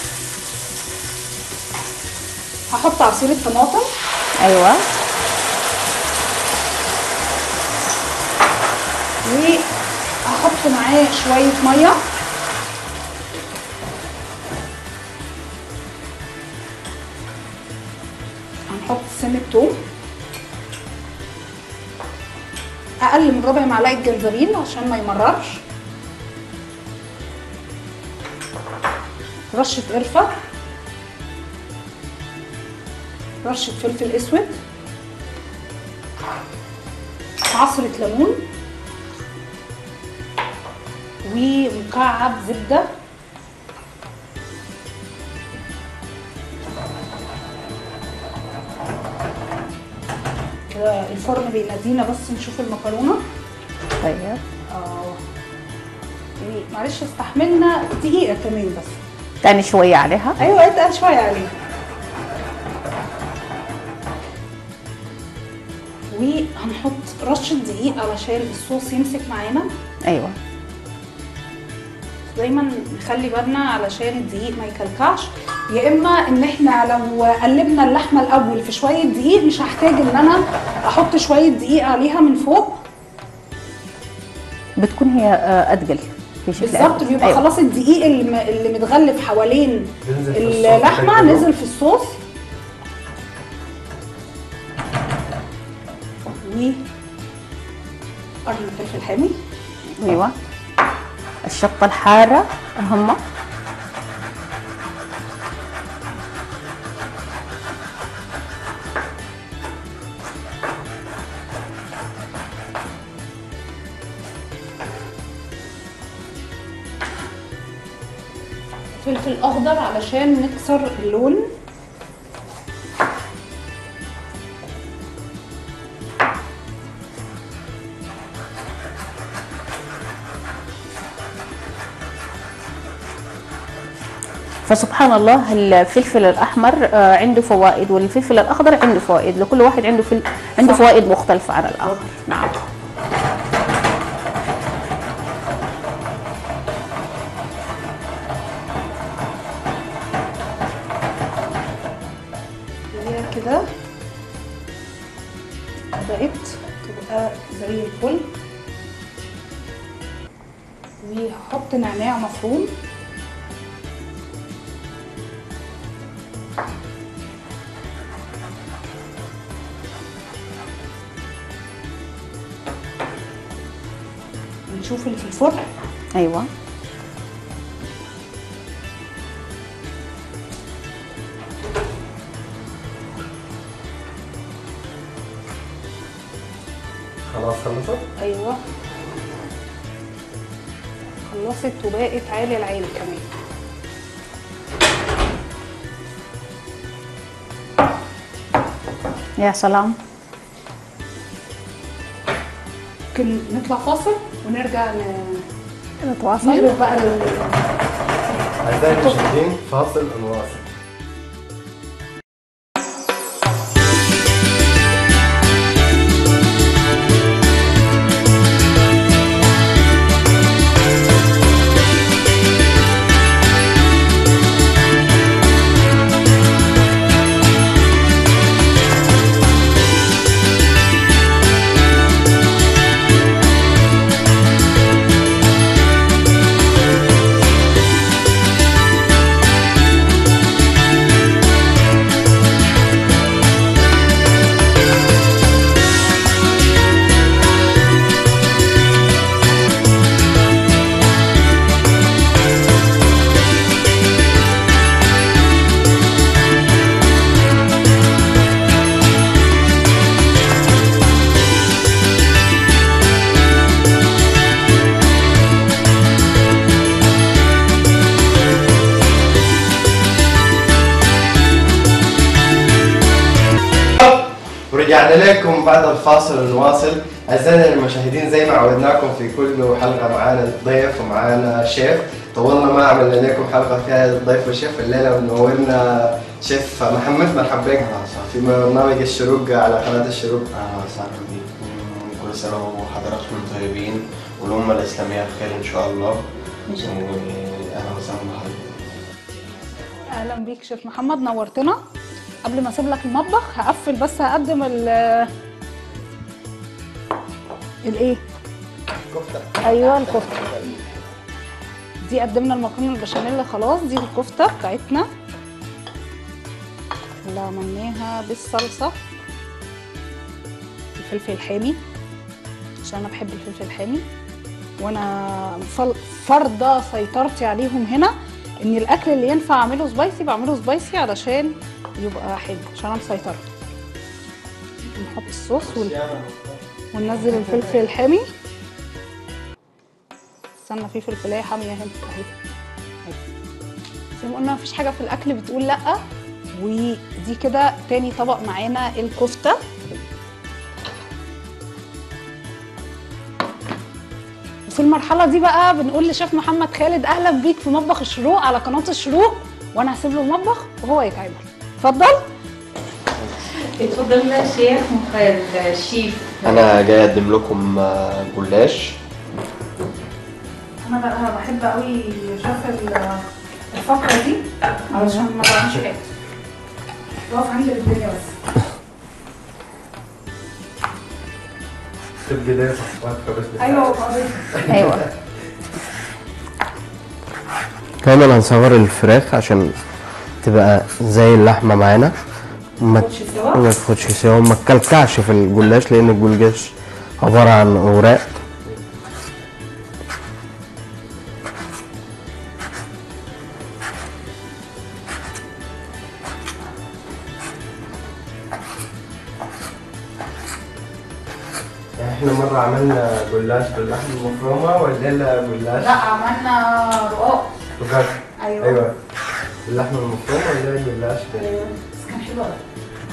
[SPEAKER 3] هحط عصير الطماطم
[SPEAKER 2] ايوه
[SPEAKER 3] وهحط معاه شويه ميه هنحط سن التوم اقل من ربع معلقه جنزبيل عشان ما يمررش رشه قرفه رشه فلفل اسود عصره ليمون ومكعب زبده كده الفرن بينادينا بس نشوف المكرونه
[SPEAKER 2] طيب
[SPEAKER 3] اه يعني معلش استحملنا دقيقه كمان بس
[SPEAKER 2] تاني شويه عليها
[SPEAKER 3] ايوه اتقل شويه عليه وهنحط رشه دقيق علشان الصوص يمسك معانا
[SPEAKER 2] ايوه
[SPEAKER 3] دايما نخلي بالنا علشان الدقيق ما يكلكعش يا اما ان احنا لو قلبنا اللحمه الاول في شويه دقيق مش هحتاج ان انا احط شويه دقيق عليها من فوق
[SPEAKER 2] بتكون هي آه، اتقل في شكل
[SPEAKER 3] بالظبط
[SPEAKER 2] أتقل.
[SPEAKER 3] بيبقى
[SPEAKER 2] أيوة.
[SPEAKER 3] خلاص الدقيق اللي م- اللي متغلف حوالين
[SPEAKER 1] بينزل في الصوص
[SPEAKER 3] اللحمه
[SPEAKER 1] كده.
[SPEAKER 3] نزل في الصوص و قرن فلفل حامي
[SPEAKER 2] ايوه الشطه الحاره اهم
[SPEAKER 3] فلفل اخضر علشان نكسر اللون
[SPEAKER 2] فسبحان الله الفلفل الاحمر آه، عنده فوائد والفلفل الاخضر عنده فوائد لكل واحد عنده فل... عنده
[SPEAKER 3] صح.
[SPEAKER 2] فوائد مختلفه عن الاخر نعم
[SPEAKER 3] هي كده بقت تبقى زي الفل وهحط نعناع مفروم نشوف اللي في الفرن
[SPEAKER 2] ايوه
[SPEAKER 1] خلاص خلصت؟
[SPEAKER 3] ايوه خلصت وبقت عالي العالي كمان
[SPEAKER 2] يا سلام
[SPEAKER 3] ممكن نطلع فاصل ونرجع ن-
[SPEAKER 2] نتواصل
[SPEAKER 3] نقلب بقى ال-
[SPEAKER 1] أعزائي المشاهدين فاصل ونواصل رجعنا لكم بعد الفاصل نواصل اعزائنا المشاهدين زي ما عودناكم في كل حلقه معانا ضيف ومعانا شيف طولنا ما عملنا لكم حلقه فيها ضيف وشيف الليله ونورنا شيف محمد مرحبا بك في برنامج الشروق على قناه الشروق
[SPEAKER 4] أهلا وسهلا بيكم كل سنة وحضراتكم طيبين والأمة الإسلامية بخير إن شاء الله وأهلا وسهلا بحضرتك
[SPEAKER 3] اهلا بيك شيف محمد نورتنا قبل ما اسيب لك المطبخ هقفل بس هقدم ال الايه
[SPEAKER 1] كفته
[SPEAKER 3] ايوه الكفته دي قدمنا المكرونه البشاميل خلاص دي الكفته بتاعتنا اللي عملناها بالصلصه الفلفل الحامي عشان انا بحب الفلفل الحامي وانا فل- فرضه سيطرتي عليهم هنا ان الاكل اللي ينفع اعمله سبايسي بعمله سبايسي علشان يبقى حلو عشان انا مسيطره نحط الصوص وال... وننزل الفلفل الحامي استنى في فلفلايه حاميه هنا اهي أهي. زي ما قلنا مفيش حاجه في الاكل بتقول لا ودي كده تاني طبق معانا الكفته وفي المرحله دي بقى بنقول لشيف محمد خالد اهلا بيك في مطبخ الشروق على قناه الشروق وانا هسيب له المطبخ وهو يتعامل اتفضل
[SPEAKER 2] اتفضل يا شيخ الشيف
[SPEAKER 4] أنا جاي أقدم لكم آه، جلاش
[SPEAKER 3] انا بقى بحب قوي شاف الفقره دي علشان ما بعملش حاجه واقف عند الدنيا بس
[SPEAKER 1] تبقى ده واقفه بس
[SPEAKER 3] ايوه وقضيت.
[SPEAKER 2] ايوه
[SPEAKER 4] كمان هنصور الفراخ عشان تبقى زي اللحمة معانا ما
[SPEAKER 3] تاخدش سوا.
[SPEAKER 4] ما تاخدش سوا وما تكلكعش في الجلاش لأن الجلاش عبارة عن أوراق
[SPEAKER 1] يعني احنا مره عملنا جلاش باللحم المفرومه والليله جلاش
[SPEAKER 3] لا عملنا رقاق
[SPEAKER 1] بجد
[SPEAKER 3] ايوه
[SPEAKER 1] ايوه باللحمه المفرومه والليله جلاش بال-
[SPEAKER 3] أيوة. بس كان حلو قوي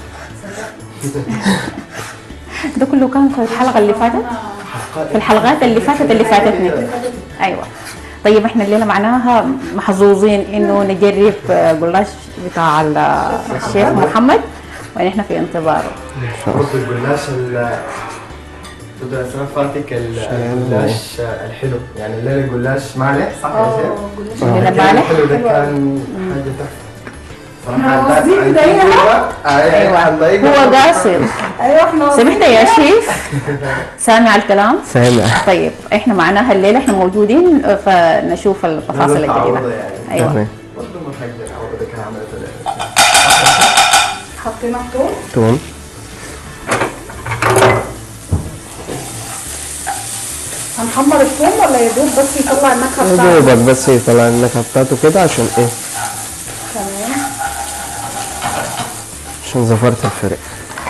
[SPEAKER 2] ده كله كان في الحلقه اللي فاتت في الحلقات اللي فاتت اللي فاتتني ايوه طيب احنا الليله معناها محظوظين انه نجرب آه، جلاش بتاع ال- الشيف محمد ونحن في انتظاره
[SPEAKER 1] برضه الجلاش ال بدو اسمها فاتك ال- الجلاش الحلو يعني الليله الجلاش مالح صح يا شيخ؟
[SPEAKER 3] جلاش.
[SPEAKER 2] الليلة
[SPEAKER 1] كان
[SPEAKER 2] مالح؟
[SPEAKER 1] الحلو ده
[SPEAKER 3] حلو
[SPEAKER 1] كان حاجه تحفه
[SPEAKER 3] احنا
[SPEAKER 1] صراحه
[SPEAKER 3] قاصدين
[SPEAKER 1] عن
[SPEAKER 3] نضايقها؟
[SPEAKER 1] تجربة،
[SPEAKER 2] ايوه
[SPEAKER 1] هنضايقها.
[SPEAKER 2] هو قاصد
[SPEAKER 3] ايوه احنا
[SPEAKER 2] سمحت يا شيف سامع الكلام
[SPEAKER 4] سامع
[SPEAKER 2] طيب احنا معناها الليله احنا موجودين آه، فنشوف التفاصيل
[SPEAKER 1] لازم تعوضها
[SPEAKER 2] الجديده
[SPEAKER 1] يعني
[SPEAKER 2] ايوه
[SPEAKER 4] تمام.
[SPEAKER 1] برضه ما حقدر اعوض اذا كان عملت الليلة.
[SPEAKER 3] حطينا الثوم
[SPEAKER 4] تمام
[SPEAKER 3] هنحمر الثوم ولا يا دوب بس يطلع النكهه
[SPEAKER 4] يا
[SPEAKER 3] بتاعته
[SPEAKER 4] دوبك بس يطلع النكهة بتاعته كده عشان ايه
[SPEAKER 3] تمام
[SPEAKER 4] عشان زفرت الفراخ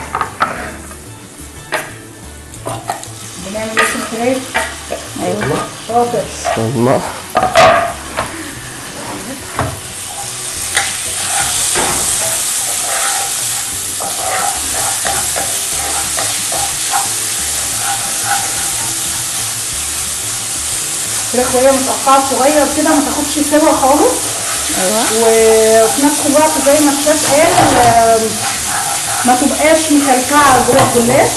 [SPEAKER 3] بنعمل ايه في الفراخ
[SPEAKER 2] ايوه
[SPEAKER 3] شاطر
[SPEAKER 4] الله
[SPEAKER 3] الفراخ وهي متقطعه صغير كده ما تاخدش سوا خالص
[SPEAKER 2] ايوه
[SPEAKER 3] وفي نفس الوقت زي ما الشيف قال آم، ما تبقاش مكلكعه جوه الجلاش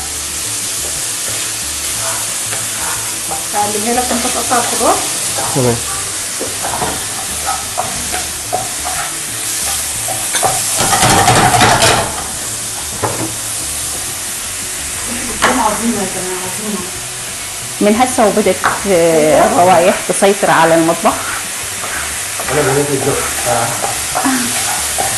[SPEAKER 3] هعلمها لك انت تقطع الخضار
[SPEAKER 4] تمام
[SPEAKER 3] يوم عظيمه يا جماعه عظيمه
[SPEAKER 2] من هسه وبدت آه، الروائح تسيطر على المطبخ
[SPEAKER 1] انا بنيت الذوق صراحه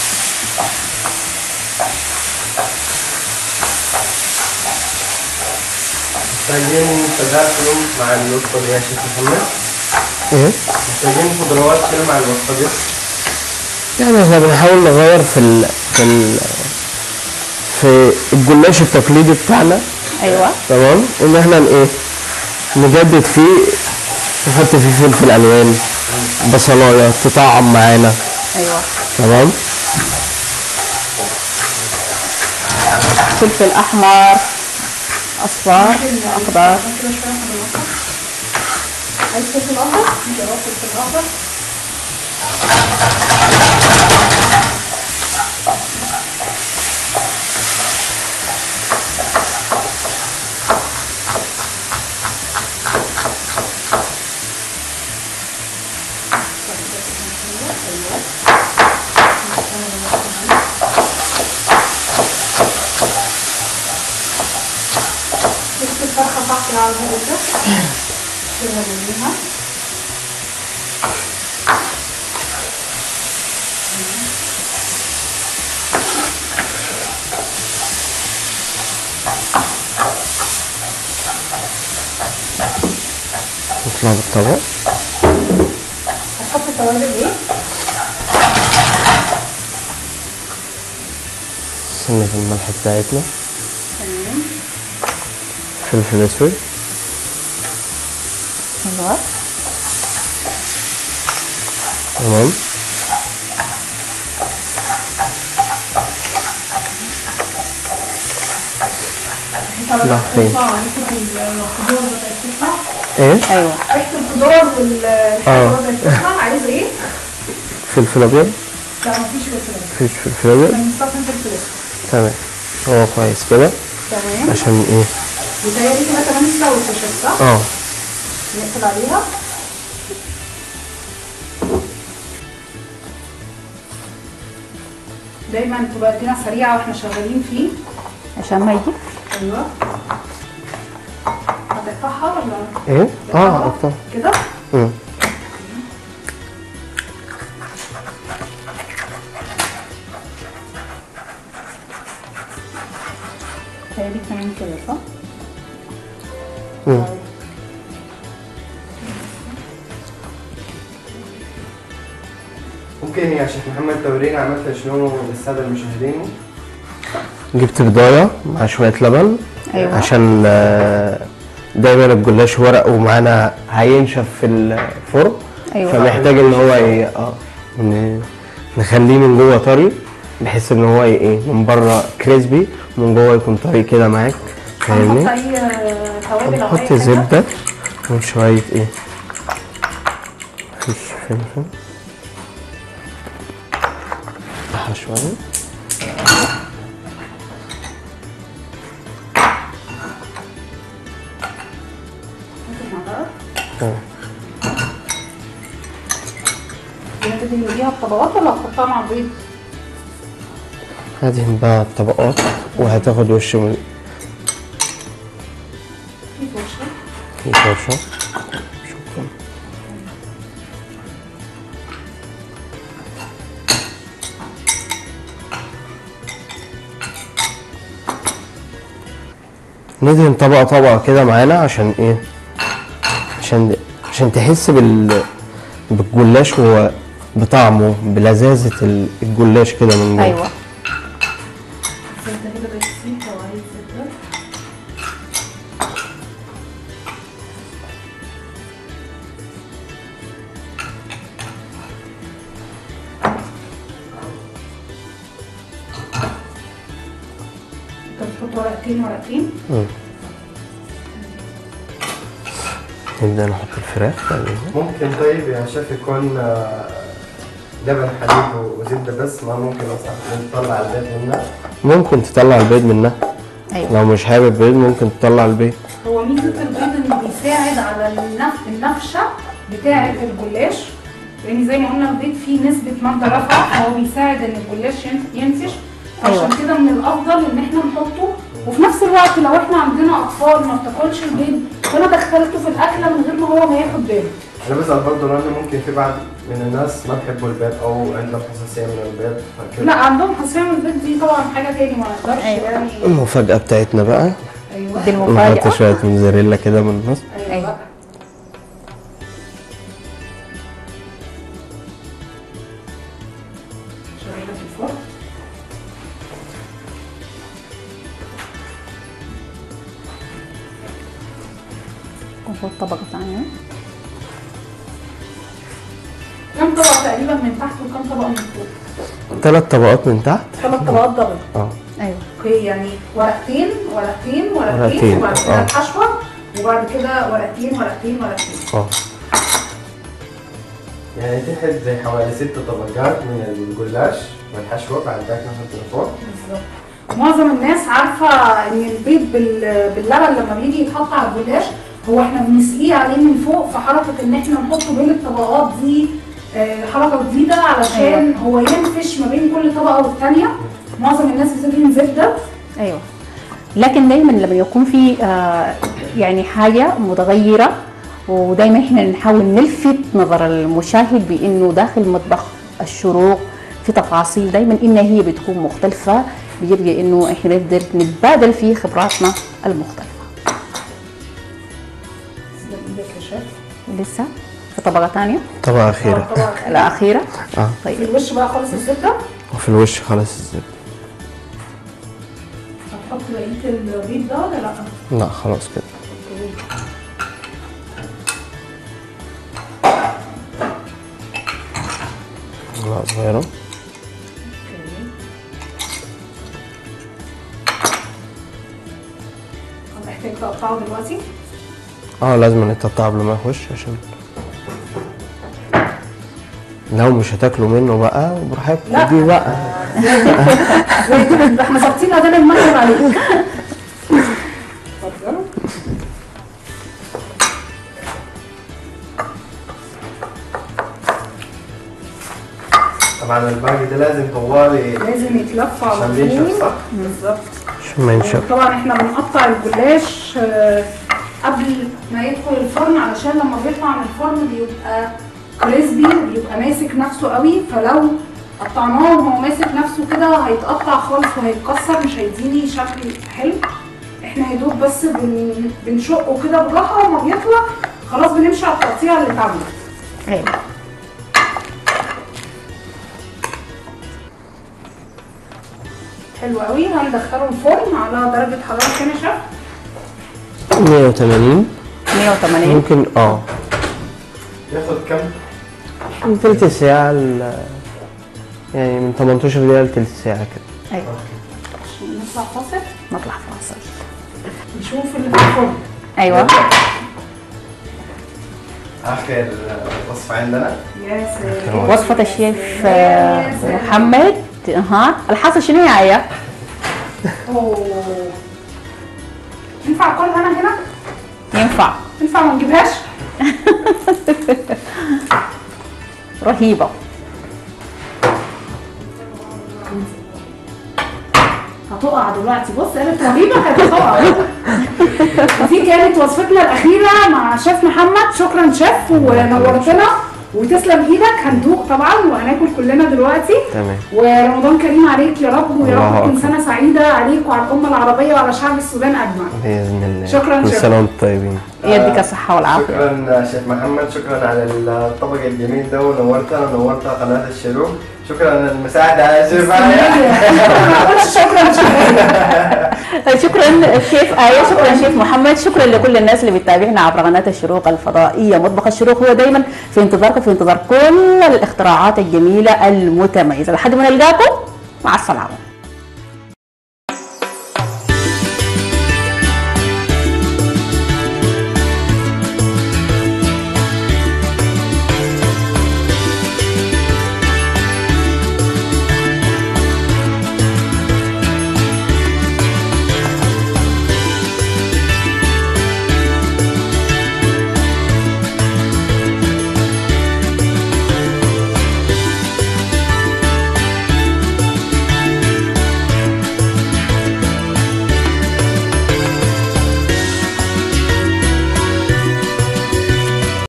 [SPEAKER 1] محتاجين تداخل مع الوصفه دي يا شيخ محمد
[SPEAKER 4] ايه
[SPEAKER 1] محتاجين خضروات كده مع الوصفه دي
[SPEAKER 4] يعني احنا بنحاول نغير في ال في ال في الجلاش التقليدي بتاعنا
[SPEAKER 2] ايوه
[SPEAKER 4] تمام ان احنا ن- ايه نجدد فيه نحط فيه فلفل الوان بصلايه تطعم معانا
[SPEAKER 2] ايوه
[SPEAKER 4] تمام
[SPEAKER 2] فلفل احمر اصفر اخضر
[SPEAKER 3] كده شويه في الوسط عايز فلفل اخضر نجرب فلفل اخضر بس الفرخه صح على الهواء ده كده نرميها
[SPEAKER 1] نطلع بالطبق
[SPEAKER 3] هتحط توابل ايه؟
[SPEAKER 1] سنة الملح بتاعتنا
[SPEAKER 3] تمام
[SPEAKER 1] فلفل اسود
[SPEAKER 2] ايوه
[SPEAKER 1] تمام لا، فين؟
[SPEAKER 3] تطلع ريحه الخضار بدات تطلع
[SPEAKER 1] ايه
[SPEAKER 2] ايوه
[SPEAKER 3] ريحه الخضار والحاجات بدات تطلع عايز ايه؟
[SPEAKER 1] فلفل ابيض
[SPEAKER 3] لا مفيش فلفل
[SPEAKER 1] مفيش فلفل ابيض
[SPEAKER 3] احنا بنستخدم فلفل اسود
[SPEAKER 1] تمام هو كويس كده
[SPEAKER 3] تمام
[SPEAKER 1] عشان ايه
[SPEAKER 3] بيتهيألي كده كمان استوت يا شيخ صح؟
[SPEAKER 1] اه
[SPEAKER 3] نقفل عليها دايما تبقى ايدينا سريعه واحنا شغالين فيه
[SPEAKER 2] عشان ما يجي
[SPEAKER 3] ايوه هتقطعها ولا
[SPEAKER 1] ايه اه
[SPEAKER 3] تقطعها؟
[SPEAKER 1] اكتر
[SPEAKER 3] كده
[SPEAKER 1] مم.
[SPEAKER 2] بيتهيألي كمان كده صح؟
[SPEAKER 1] مم.
[SPEAKER 5] ممكن يا شيخ محمد تورينا عملت شنو للساده المشاهدين
[SPEAKER 1] جبت بضايه مع شويه لبن
[SPEAKER 2] أيوة.
[SPEAKER 1] عشان آه، دايما الجلاش ورق ومعانا هينشف في الفرن
[SPEAKER 2] أيوة.
[SPEAKER 1] فمحتاج ان هو ايه اه ن- نخليه من جوه طري بحيث ان هو ي- ايه من بره كريسبي ومن جوه يكون طري كده معاك
[SPEAKER 3] هنحط
[SPEAKER 1] فاهمني
[SPEAKER 3] اي آه، توابل او اي
[SPEAKER 1] نحط
[SPEAKER 3] حاجه
[SPEAKER 1] زبده وشويه ايه مفيش فلفل أحلى شويه تمام
[SPEAKER 3] هتدهن بيها الطبقات ولا هتحطها مع البيض؟
[SPEAKER 1] هدهن بقى الطبقات وهتاخد وش من
[SPEAKER 3] في فرشه
[SPEAKER 1] في فرشة شكرا ندهن طبقة طبقة كده معانا عشان ايه عشان عشان تحس بال بالجلاش هو بطعمه بلذاذة ال- الجلاش كده من جوه
[SPEAKER 2] ايوه
[SPEAKER 3] زبده كده بسيطه وعايز زبده انت بتحط ورقتين ورقتين
[SPEAKER 1] نبدأ نحط الفراخ تقريبا
[SPEAKER 5] ممكن طيب يا شيف يكون آه، لبن حليب وزبده بس ما ممكن اصلا نطلع البيض منها
[SPEAKER 1] ممكن تطلع البيض منها
[SPEAKER 2] ايوه
[SPEAKER 1] لو مش حابب بيض ممكن تطلع البيض
[SPEAKER 3] هو ميزه البيض انه بيساعد على النف... النفشه بتاعه الجلاش لان زي ما قلنا البيض فيه نسبه ماده رافعه فهو بيساعد ان الجلاش ين- ينفش فعشان
[SPEAKER 2] أيوة.
[SPEAKER 3] كده من الافضل ان احنا نحطه وفي نفس الوقت لو احنا عندنا اطفال ما بتاكلش البيض فانا دخلته في الاكله من غير ما هو ما ياخد باله
[SPEAKER 5] انا بسال برضه لانه ممكن في بعض من الناس ما بحبوا البيض او عندهم حساسيه من البيض فكده
[SPEAKER 3] لا عندهم حساسيه من البيض دي طبعا حاجه تاني ما نقدرش
[SPEAKER 2] أيوة.
[SPEAKER 3] يعني
[SPEAKER 1] المفاجأة بتاعتنا بقى
[SPEAKER 3] ايوه
[SPEAKER 2] دي
[SPEAKER 1] نحط
[SPEAKER 2] المفاجأة
[SPEAKER 1] شوية موزاريلا كده من النص
[SPEAKER 3] ايوه
[SPEAKER 2] أيوة.
[SPEAKER 3] بقى. شغاله في الفرن
[SPEAKER 2] نحط طبقة ثانية
[SPEAKER 3] كم طبقه تقريبا من تحت وكم طبقه من فوق
[SPEAKER 1] ثلاث طبقات من تحت
[SPEAKER 3] ثلاث طبقات دبل
[SPEAKER 1] اه
[SPEAKER 2] ايوه
[SPEAKER 3] اوكي يعني ورقتين ورقتين ورقتين
[SPEAKER 6] ورقتين،
[SPEAKER 3] وبعد كده
[SPEAKER 6] آه.
[SPEAKER 3] الحشوه وبعد كده ورقتين ورقتين ورقتين
[SPEAKER 6] اه
[SPEAKER 1] يعني تحت زي حوالي ست طبقات من الجلاش والحشوة بعد ذاك نحط من فوق
[SPEAKER 3] بالظبط معظم الناس عارفه ان البيض بال- باللبن لما بيجي يتحط على الجلاش هو احنا بنسقيه عليه من فوق فحركه ان احنا نحطه بين الطبقات دي آه، حركه جديده علشان هو ينفش ما بين كل طبقه والثانيه معظم الناس بتدهن زبده
[SPEAKER 2] ايوه لكن دايما لما يكون في آه، يعني حاجه متغيره ودايما احنا نحاول نلفت نظر المشاهد بانه داخل مطبخ الشروق في تفاصيل دايما انها هي بتكون مختلفه بيبقى انه احنا نقدر نتبادل في خبراتنا المختلفه
[SPEAKER 3] ده بايدك يا شيف
[SPEAKER 2] لسه في طبقه ثانيه
[SPEAKER 6] طبقة أخيرة
[SPEAKER 3] طبعا
[SPEAKER 2] الاخيره
[SPEAKER 6] اه
[SPEAKER 3] في
[SPEAKER 2] طيب
[SPEAKER 3] الوش بقى خالص الزبده
[SPEAKER 6] وفي الوش خالص الزبدة
[SPEAKER 3] هتحط بقيه البيض ده ولا لا؟
[SPEAKER 6] لا خلاص كده لا صغيرة
[SPEAKER 3] محتاج تقطعه دلوقتي
[SPEAKER 6] اه لازم نتقطع قبل ما يخش عشان لو مش هتاكلوا منه بقى براحتكم
[SPEAKER 3] لا.
[SPEAKER 6] دي بقى
[SPEAKER 3] ده احنا ظابطين اذان المغرب عليك اتفضلوا
[SPEAKER 1] طبعا الباقي ده لازم طوالي
[SPEAKER 3] لازم يتلف على
[SPEAKER 1] عشان ينشف
[SPEAKER 3] طول
[SPEAKER 1] صح؟
[SPEAKER 3] بالظبط
[SPEAKER 6] عشان ما ينشف
[SPEAKER 3] طبعا احنا بنقطع الجلاش آه، قبل ما يدخل الفرن علشان لما بيطلع من الفرن بيبقى كريسبي بيبقى ماسك نفسه قوي فلو قطعناه وهو ماسك نفسه كده هيتقطع خالص وهيتكسر مش هيديني شكل حلو احنا يا دوب بس بن... بنشقه كده بالراحه وما بيطلع خلاص بنمشي على التقطيع اللي اتعملت
[SPEAKER 2] ايوه
[SPEAKER 3] حلو قوي هندخله الفرن على درجه حراره كام يا شيف
[SPEAKER 6] 180
[SPEAKER 2] 180
[SPEAKER 6] ممكن اه
[SPEAKER 1] ياخد كم؟
[SPEAKER 6] من تلت ساعة ل- يعني من 18 دقيقة لتلت ساعة كده
[SPEAKER 2] ايوه
[SPEAKER 3] نطلع فاصل
[SPEAKER 2] نطلع فاصل
[SPEAKER 3] نشوف اللي في الفرن
[SPEAKER 2] ايوه
[SPEAKER 1] اخر وصفة عندنا
[SPEAKER 3] يا سلام
[SPEAKER 2] وصفة الشيف آه، محمد ها الحاصل شنو يا آية؟
[SPEAKER 3] اوه ينفع اكلها انا هنا؟
[SPEAKER 2] ينفع
[SPEAKER 3] ينفع ما نجيبهاش؟
[SPEAKER 2] رهيبة
[SPEAKER 3] هتقع دلوقتي بص قالت رهيبه كانت هتقع دي كانت وصفتنا الاخيره مع شيف محمد شكرا شيف ونورتنا وتسلم ايدك هندوق طبعا وهناكل كلنا دلوقتي
[SPEAKER 6] تمام
[SPEAKER 3] ورمضان كريم عليك يا رب ويا
[SPEAKER 6] الله
[SPEAKER 3] رب تكون
[SPEAKER 6] أكبر.
[SPEAKER 3] سنه سعيده عليك وعلى الامه العربيه وعلى شعب السودان اجمع
[SPEAKER 6] بإذن الله
[SPEAKER 3] شكراً
[SPEAKER 6] كل
[SPEAKER 3] شكراً.
[SPEAKER 6] سنة وانتم طيبين
[SPEAKER 2] يديك الصحة والعافية
[SPEAKER 1] شكرا شيخ محمد شكرا على الطبق الجميل ده ونورتنا ونورت قناة الشروق شكرا على المساعدة على شيف آية.
[SPEAKER 3] شكرا شكرا
[SPEAKER 2] شكرا شيف آية شكرا شيف محمد شكرا لكل الناس اللي بتتابعنا عبر قناة الشروق الفضائية مطبخ الشروق هو دايما في انتظاركم في انتظار كل الاختراعات الجميلة المتميزة لحد ما نلقاكم مع السلامة